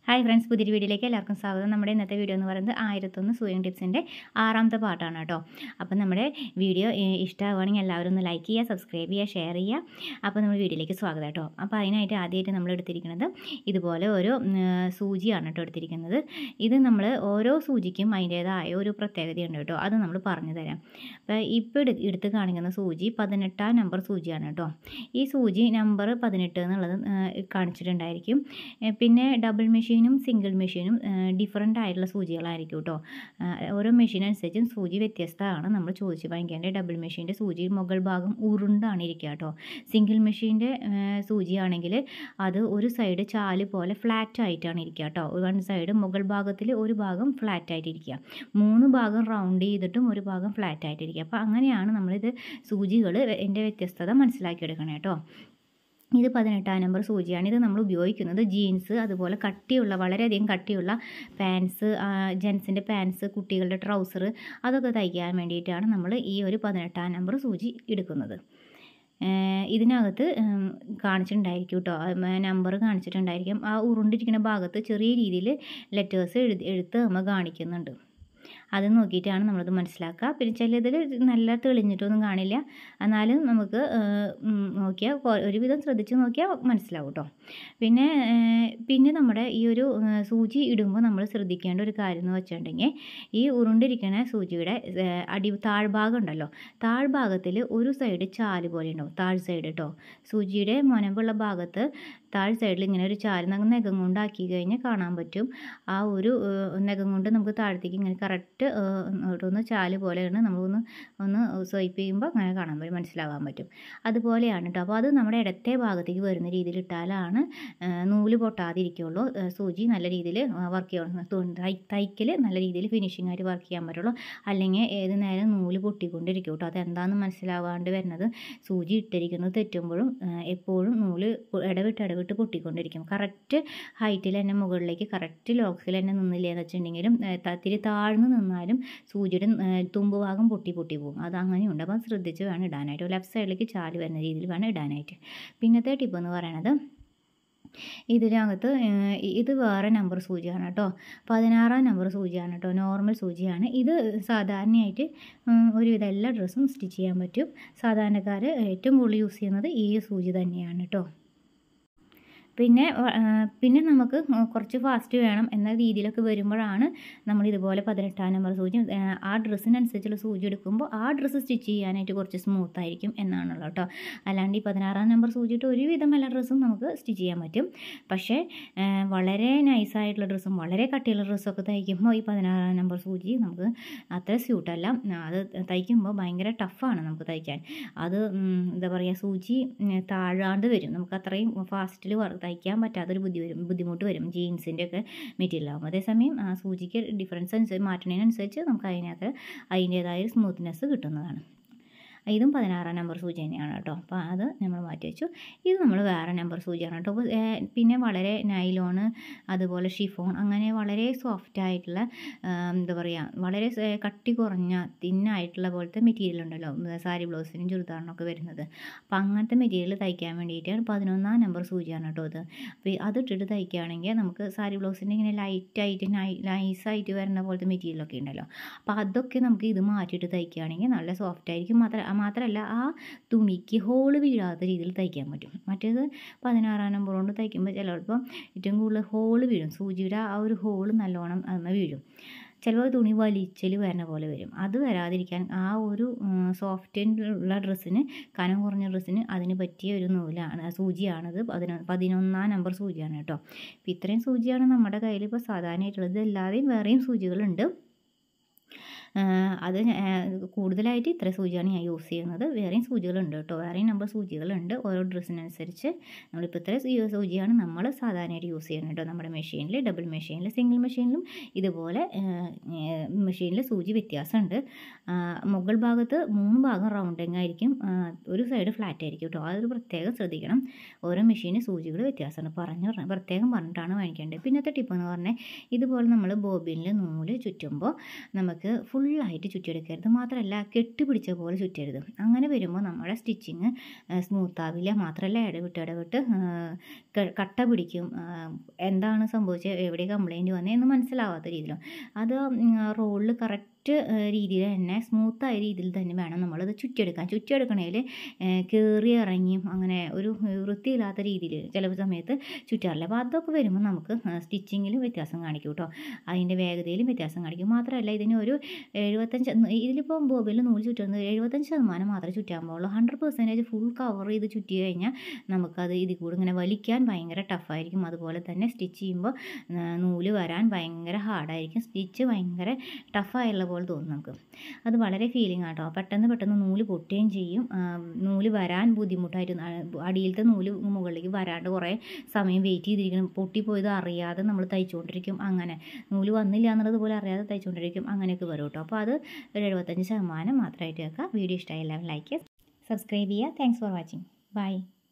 hi friends പുതിയൊരു വീഡിയോയിലേക്ക് എല്ലാവർക്കും സ്വാഗതം നമ്മുടെ ഇന്നത്തെ വീഡിയോ എന്ന് പറയുന്നത് ആയിരത്തൊന്ന് സൂയിങ് ടിപ്സിൻ്റെ ആറാമത്തെ പാട്ടാണ് കേട്ടോ അപ്പം നമ്മുടെ വീഡിയോ ഏഹ്, ഇഷ്ടമാവുകയാണെങ്കിൽ എല്ലാവരും ഒന്ന് ലൈക്ക് ചെയ്യുക സബ്സ്ക്രൈബ് ചെയ്യുക ഷെയർ ചെയ്യുക അപ്പോൾ നമ്മൾ വീഡിയോയിലേക്ക് സ്വാഗതം കേട്ടോ അപ്പോൾ അതിനായിട്ട് ആദ്യമായിട്ട് നമ്മൾ എടുത്തിരിക്കുന്നത് ഇതുപോലെ ഒരു ഉം, സൂചിയാണ് കേട്ടോ എടുത്തിരിക്കുന്നത് ഇത് നമ്മൾ ഓരോ സൂചിക്കും അതിൻ്റേതായ ഒരു പ്രത്യേകതയുണ്ട് കേട്ടോ അത് നമ്മൾ പറഞ്ഞു തരാം അപ്പോൾ ഇപ്പോൾ എടു എടുത്ത് കാണിക്കുന്ന സൂചി പതിനെട്ടാം നമ്പർ സൂചിയാണ് കേട്ടോ ഈ സൂചി നമ്പർ പതിനെട്ട് എന്നുള്ളത് ഏഹ്, കാണിച്ചിട്ടുണ്ടായിരിക്കും ഏഹ് പിന്നെ ഡബിൾ മെഷീനും സിംഗിൾ മെഷീനും ഡിഫറെൻ്റ് ആയിട്ടുള്ള സൂചികളായിരിക്കും കേട്ടോ ഏഹ് ഓരോ മെഷീൻ അനുസരിച്ചും സൂചി വ്യത്യസ്തമാണ് നമ്മൾ ചോദിച്ച് വാങ്ങിക്കേണ്ടത് ഡബിൾ മെഷീൻ്റെ സൂചി മുകൾ ഭാഗം ഉരുണ്ടാണ് ഇരിക്കുക കേട്ടോ സിംഗിൾ മെഷീൻ്റെ സൂചിയാണെങ്കിൽ അത് ഒരു സൈഡ് ചാല് പോലെ ഫ്ലാറ്റ് ആയിട്ടാണ് ഇരിക്കുക കേട്ടോ വൺ സൈഡ് മുകൾ ഭാഗത്തിൽ ഒരു ഭാഗം ഫ്ലാറ്റ് ആയിട്ടിരിക്കുക മൂന്ന് ഭാഗം റൗണ്ട് ചെയ്തിട്ടും ഒരു ഭാഗം ഫ്ലാറ്റ് ആയിട്ടിരിക്കുക അപ്പോൾ അങ്ങനെയാണ് നമ്മളിത് സൂചികൾ എൻ്റെ വ്യത്യസ്തത മനസ്സിലാക്കിയെടുക്കണം കേട്ടോ ഇത് പതിനെട്ടാം നമ്പർ സൂചിയാണ് ഇത് നമ്മൾ ഉപയോഗിക്കുന്നത് ജീൻസ് അതുപോലെ കട്ടിയുള്ള വളരെയധികം കട്ടിയുള്ള പാൻസ് ജെൻസിൻ്റെ പാൻസ് കുട്ടികളുടെ ട്രൗസർ അതൊക്കെ തയ്ക്കാൻ വേണ്ടിയിട്ടാണ് നമ്മൾ ഈ ഒരു പതിനെട്ടാം നമ്പർ സൂചി എടുക്കുന്നത് ഏഹ് ഇതിനകത്ത് ഉം, കാണിച്ചിട്ടുണ്ടായിരിക്കും കേട്ടോ നമ്പർ കാണിച്ചിട്ടുണ്ടായിരിക്കും ആ ഉരുണ്ടിരിക്കുന്ന ഭാഗത്ത് ചെറിയ രീതിയിൽ ലെറ്റേഴ്സ് എഴുതി എഴുത്ത് നമ്മൾ കാണിക്കുന്നുണ്ട് അത് നോക്കിയിട്ടാണ് നമ്മളത് മനസ്സിലാക്കുക പിന്നെ ചിലതിൽ നല്ല തെളിഞ്ഞിട്ടൊന്നും കാണില്ല എന്നാലും നമുക്ക് ഏഹ്, ഉം, നോക്കിയാൽ കൊ- ഒരുവിധം ശ്രദ്ധിച്ച് നോക്കിയാൽ മനസ്സിലാവും കേട്ടോ പിന്നെ ഏഹ്, പിന്നെ നമ്മുടെ ഈ ഒരു ഏഹ്, സൂചി ഇടുമ്പോൾ നമ്മൾ ശ്രദ്ധിക്കേണ്ട ഒരു കാര്യം എന്ന് വെച്ചിട്ടുണ്ടെങ്കിൽ ഈ ഉരുണ്ടിരിക്കുന്ന സൂചിയുടെ ഏഹ്, അടി താഴ്ഭാഗം ഉണ്ടല്ലോ താഴ്ഭാഗത്തിൽ ഒരു സൈഡ് ചാല് പോലെ ഉണ്ടാവും താഴ് സൈഡ് കേട്ടോ സൂചിയുടെ മുനമ്പുള്ള ഭാഗത്ത് താഴ് സൈഡിൽ ഇങ്ങനെ ഒരു ചാല് നമുക്ക് നഖം കൊണ്ടാക്കി കഴിഞ്ഞാൽ കാണാൻ പറ്റും ആ ഒരു ഏഹ്, നഖം കൊണ്ട് നമുക്ക് താഴത്തേക്ക് ഇങ്ങനെ കറക്റ്റ് ഒന്ന് ചാല് പോലെയാണ് നമ്മളൊന്ന് ഒന്ന് സ്വൈപ്പ് ചെയ്യുമ്പോൾ അങ്ങനെ കാണാൻ പറ്റും മനസ്സിലാവാൻ പറ്റും അതുപോലെയാണ് കേട്ടോ അപ്പോൾ അത് നമ്മുടെ ഇടത്തെ ഭാഗത്തേക്ക് വരുന്ന രീതിയിൽ ഇട്ടാലാണ് ഏഹ്, നൂല് പൊട്ടാതിരിക്കുള്ളൂ ഏഹ്, സൂചി നല്ല രീതിയിൽ വർക്ക് ചെയ്യണം തൈക്കൽ നല്ല രീതിയിൽ ഫിനിഷിംഗ് ആയിട്ട് വർക്ക് ചെയ്യാൻ പറ്റുള്ളൂ അല്ലെങ്കിൽ ഏത് നേരം നൂല് പൊട്ടിക്കൊണ്ടിരിക്കും കേട്ടോ അതെന്താണെന്ന് മനസ്സിലാവാണ്ട് വരുന്നത് സൂചി ഇട്ടിരിക്കുന്നത് തെറ്റുമ്പോഴും ഏഹ്, എപ്പോഴും നൂല് ഇടവിട്ട് ഇടവിട്ട് പൊട്ടിക്കൊണ്ടിരിക്കും കറക്റ്റ് ഹൈറ്റിൽ തന്നെ മുകളിലേക്ക് കറക്റ്റ് ലോക്കിൽ തന്നെ നിന്നില്ല എന്ന് വെച്ചിട്ടുണ്ടെങ്കിലും ഏഹ്, ത- ഇത്തിരി താഴ്ന്നു നിന്നാലും സൂചിയുടെ ഏഹ്, തുമ്പ് ഭാഗം പൊട്ടി പൊട്ടി പോകും അത് അങ്ങനെയുണ്ട് അപ്പം ശ്രദ്ധിച്ച് വേണം ഇടാനായിട്ട് ലെഫ്റ്റ് സൈഡിലേക്ക് ചാല് വരുന്ന രീതിയിൽ വേണം ഇടാനായിട്ട് പിന്നത്തെ ടിപ്പ് എന്ന് പറയണത് ഇതിനകത്ത് ഏഹ്, ഇത് വേറെ നമ്പർ സൂചിയാണ് കേട്ടോ പതിനാറാം നമ്പർ സൂചിയാണ് കേട്ടോ നോർമൽ സൂചിയാണ് ഇത് സാധാരണയായിട്ട് ഉം, ഒരുവിധം എല്ലാ ഡ്രസ്സും സ്റ്റിച്ച് ചെയ്യാൻ പറ്റും സാധാരണക്കാർ ഏറ്റവും കൂടുതൽ യൂസ് ചെയ്യുന്നത് ഈ സൂചി തന്നെയാണ് കേട്ടോ പിന്നെ വ- ആ, പിന്നെ നമുക്ക് കുറച്ച് ഫാസ്റ്റ് വേണം എന്ന രീതിയിലൊക്കെ വരുമ്പോഴാണ് നമ്മൾ ഇതുപോലെ പതിനെട്ടാം നമ്പർ സൂചി ആ, ആ ഡ്രസ്സിനനുസരിച്ചുള്ള സൂചി എടുക്കുമ്പോൾ ആ ഡ്രസ്സ് സ്റ്റിച്ച് ചെയ്യാനായിട്ട് കുറച്ച് സ്മൂത്ത് ആയിരിക്കും എന്നാണല്ലോ കേട്ടോ അല്ലാണ്ട് ഈ പതിനാറാം നമ്പർ സൂചി ഇട്ട് ഒരുവിധം എല്ലാ ഡ്രസ്സും നമുക്ക് സ്റ്റിച്ച് ചെയ്യാൻ പറ്റും പക്ഷേ ആ, വളരെ നൈസായിട്ടുള്ള ഡ്രസ്സും വളരെ കട്ടിയുള്ള ഡ്രസ്സൊക്കെ തയ്ക്കുമ്പോൾ ഈ പതിനാറാം നമ്പർ സൂചി നമുക്ക് അത്ര സ്യൂട്ടല്ല അത് തയ്ക്കുമ്പോൾ ഭയങ്കര ടഫാണ് നമുക്ക് തയ്ക്കാൻ അത് ഉം, എന്താ പറയുക സൂചി ഉം, താഴാണ്ട് വരും നമുക്ക് അത്രയും ഫാസ്റ്റിൽ തയ്ക്കാൻ പറ്റാത്തൊരു ബുദ്ധി വരും ബുദ്ധിമുട്ട് വരും ജീൻസിൻ്റെ ഒക്കെ മെറ്റീരിയൽ ആകുമ്പോൾ അതേസമയം ആ സൂചിക്ക് ഡിഫറൻസ് അനുസരിച്ച് മാറ്റുന്നതിനനുസരിച്ച് നമുക്ക് അതിനകത്ത് അതിൻ്റേതായ സ്മൂത്ത്നെസ് കിട്ടുന്നതാണ് ഇതും പതിനാറാം നമ്പർ സൂചി തന്നെയാണ് കേട്ടോ അപ്പോൾ അത് നമ്മൾ മാറ്റി വെച്ചു ഇത് നമ്മൾ വേറെ നമ്പർ സൂചിയാണ് കേട്ടോ അപ്പോൾ ഏഹ്, പിന്നെ വളരെ നൈലോണ് അതുപോലെ ഷിഫോൺ അങ്ങനെ വളരെ സോഫ്റ്റ് ആയിട്ടുള്ള ആഹ്, എന്താ പറയുക വളരെ സ- കട്ടി കുറഞ്ഞ തിന്നായിട്ടുള്ള പോലത്തെ മെറ്റീരിയൽ ഉണ്ടല്ലോ ഉം, സാരി ബ്ലൗസിനും ചുരിദാറിനൊക്കെ വരുന്നത് അപ്പോൾ അങ്ങനത്തെ മെറ്റീരിയൽ തയ്ക്കാൻ വേണ്ടിയിട്ടാണ് പതിനൊന്നാം നമ്പർ സൂചിയാണ് കേട്ടോ ഇത് അപ്പോൾ അത് ഇട്ടിട്ട് തയ്ക്കുകയാണെങ്കിൽ നമുക്ക് സാരി ബ്ലൗസിൻ്റെ ഇങ്ങനെ ലൈറ്റായിട്ട് നൈ നൈസായിട്ട് വരുന്ന പോലത്തെ മെറ്റീരിയലൊക്കെ ഉണ്ടല്ലോ അപ്പോൾ അതൊക്കെ നമുക്ക് ഇത് മാറ്റിയിട്ട് തയ്ക്കുകയാണെങ്കിൽ നല്ല സോഫ്റ്റ് ആയിരിക്കും മാത്ര മാത്രമല്ല ആ തുണിക്ക് ഹോള് വീഴാത്ത രീതിയിൽ തയ്ക്കാൻ പറ്റും മറ്റേത് പതിനാറാം നമ്പർ കൊണ്ട് തയ്ക്കുമ്പോൾ ചിലപ്പോൾ ഏറ്റവും കൂടുതൽ ഹോള് വീഴും സൂചിയുടെ ആ ഒരു ഹോള് നല്ലോണം അതിന്മേൽ വീഴും ചിലപ്പോൾ തുണി വലിച്ചൽ വരുന്ന പോലെ വരും അത് വരാതിരിക്കാൻ ആ ഒരു സോഫ്റ്റ് ഉള്ള ഡ്രസ്സിന് കനം കുറഞ്ഞ ഡ്രസ്സിന് അതിന് പറ്റിയ ഒരു നൂലാണ് സൂചിയാണത് പതിനൊ പതിനൊന്നാം നമ്പർ സൂചിയാണ് കേട്ടോ അപ്പോൾ ഇത്രയും സൂചിയാണ് നമ്മുടെ കയ്യിൽ ഇപ്പോൾ സാധാരണയായിട്ടുള്ളത് അല്ലാതെയും വേറെയും സൂചികളുണ്ട് ആഹ് അത് ഞാ- ആഹ് കൂടുതലായിട്ട് ഇത്ര സൂചിയാണ് ഞാൻ യൂസ് ചെയ്യുന്നത് വേറെയും സൂചികളുണ്ട് കേട്ടോ വേറെയും നമ്പർ സൂചികളുണ്ട് ഓരോ ഡ്രസ്സിനനുസരിച്ച് നമ്മളിപ്പോൾ ഇത്ര സൂ- സൂചിയാണ് നമ്മൾ സാധാരണയായിട്ട് യൂസ് ചെയ്യുന്നത് കേട്ടോ നമ്മുടെ മെഷീനിൽ ഡബിൾ മെഷീനിൽ സിംഗിൾ മെഷീനിലും ഇതുപോലെ മെഷീനിൽ സൂചി വ്യത്യാസമുണ്ട് ആഹ് മുകൾ ഭാഗത്ത് മൂന്ന് ഭാഗം റൗണ്ടിങ് ആയിരിക്കും ആഹ് ഒരു സൈഡ് ഫ്ലാറ്റ് ആയിരിക്കും കേട്ടോ അതൊരു പ്രത്യേകം ശ്രദ്ധിക്കണം ഓരോ മെഷീന് സൂചികൾ വ്യത്യാസമാണ് പറഞ്ഞു പറഞ്ഞ- പ്രത്യേകം പറഞ്ഞിട്ടാണ് വാങ്ങിക്കേണ്ടത് പിന്നത്തെ ടിപ്പ് എന്ന് പറഞ്ഞാൽ ഇതുപോലെ നമ്മൾ ബോബിനിൽ നൂല് ചുറ്റുമ്പോൾ നമുക്ക് ഫുൾ ഫുള്ളായിട്ട് ചുറ്റിയെടുക്കരുത് മാത്രമല്ല കെട്ടിപ്പിടിച്ച പോലെ ചുറ്റരുത് അങ്ങനെ വരുമ്പോൾ നമ്മുടെ സ്റ്റിച്ചിങ് സ്മൂത്താവില്ല മാത്രമല്ല ഇടവിട്ട് ഇടവിട്ട് കട്ട പിടിക്കും എന്താണ് സംഭവിച്ചത് എവിടെ കംപ്ലൈൻറ്റ് വന്നതെന്ന് മനസ്സിലാവാത്ത രീതിയിലും അത് റോളിൽ കറക്റ്റ് രീതിയിൽ തന്നെ സ്മൂത്തായ രീതിയിൽ തന്നെ വേണം നമ്മളത് ചുറ്റിയെടുക്കാൻ ചുറ്റിയെടുക്കണേൽ കയറി ഇറങ്ങിയും അങ്ങനെ ഒരു വൃത്തിയില്ലാത്ത രീതിയിൽ ചില സമയത്ത് ചുറ്റാറില്ല അപ്പോൾ അതൊക്കെ വരുമ്പോൾ നമുക്ക് സ്റ്റിച്ചിങ്ങിലും വ്യത്യാസം കാണിക്കും കേട്ടോ അതിൻ്റെ വേഗതയിലും വ്യത്യാസം കാണിക്കും മാത്രമല്ല ഇതിന് ഒരു എഴുപത്തഞ്ച് ഇതിലിപ്പോൾ ബോബിൽ നൂല് ചുറ്റുന്നത് എഴുപത്തഞ്ച് ശതമാനം മാത്രമേ ചുറ്റാൻ പാടുള്ളൂ ഹൺഡ്രഡ് പെർസെൻറ്റേജ് ഫുൾ കവർ ചെയ്ത് ചുറ്റി കഴിഞ്ഞാൽ നമുക്കത് ഇതിൽ കൂടെ ഇങ്ങനെ വലിക്കാൻ ഭയങ്കര ടഫായിരിക്കും അതുപോലെ തന്നെ സ്റ്റിച്ച് ചെയ്യുമ്പോൾ നൂല് വരാൻ ഭയങ്കര ഹാർഡായിരിക്കും സ്റ്റിച്ച് ഭയങ്കര ടഫായുള്ള പോലെ തോന്നും നമുക്ക് അത് വളരെ ഫീലിംഗ് ആട്ടോ പെട്ടെന്ന് പെട്ടെന്ന് നൂല് പൊട്ടുകയും ചെയ്യും നൂല് വരാൻ ബുദ്ധിമുട്ടായിട്ട് അടിയിലത്തെ നൂല് മുകളിലേക്ക് വരാണ്ട് കുറേ സമയം വെയിറ്റ് ചെയ്തിരിക്കണം പൊട്ടിപ്പോയത് അറിയാതെ നമ്മൾ തയ്ച്ചുകൊണ്ടിരിക്കും അങ്ങനെ നൂല് വന്നില്ല എന്നുള്ളത് പോലെ അറിയാതെ തയ്ച്ചുകൊണ്ടിരിക്കും അങ്ങനെയൊക്കെ വരും കേട്ടോ അപ്പോൾ അത് ഒരു എഴുപത്തഞ്ച് ശതമാനം മാത്രമായിട്ട് വെക്കുക വീഡിയോ ഇഷ്ടമായി എല്ലാവരും ലൈക്ക് സബ്സ്ക്രൈബ് ചെയ്യുക താങ്ക്സ് ഫോർ വാച്ചിങ് ബൈ